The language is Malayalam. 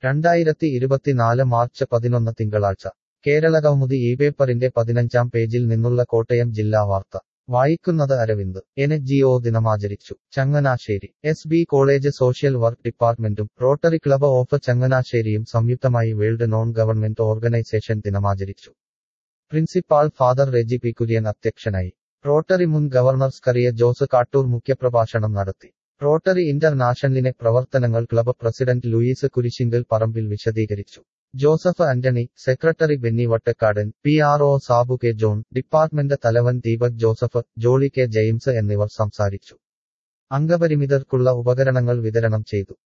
രണ്ടായിരത്തി ഇരുപത്തിനാല് മാർച്ച് പതിനൊന്ന് തിങ്കളാഴ്ച കേരളകൗമുദി ഈ പേപ്പറിന്റെ പതിനഞ്ചാം പേജിൽ നിന്നുള്ള കോട്ടയം ജില്ലാ വാർത്ത വായിക്കുന്നത് അരവിന്ദ് എൻ ജി ഒ ദിനമാചരിച്ചു Changanassery S B college social work ഡിപ്പാർട്ട്മെന്റും റോട്ടറി ക്ലബ് ഓഫ് ചങ്ങനാശ്ശേരിയും സംയുക്തമായി വേൾഡ് നോൺ ഗവൺമെന്റ് ഓർഗനൈസേഷൻ ദിനമാചരിച്ചു principal father Reji P Kurian അധ്യക്ഷനായി റോട്ടറി മുൻ ഗവർണർ സ്കറിയ ജോസ് കാട്ടൂർ മുഖ്യപ്രഭാഷണം നടത്തി റോട്ടറി ഇന്റർനാഷണലിനെ പ്രവർത്തനങ്ങൾ club president Louis Kurisinkal Parambil വിശദീകരിച്ചു Joseph Antony secretary Benny Vattakkadan P R O Sabu K John department തലവൻ Deepak Joseph Jolly K James എന്നിവർ സംസാരിച്ചു അംഗപരിമിതർക്കുള്ള ഉപകരണങ്ങൾ വിതരണം ചെയ്തു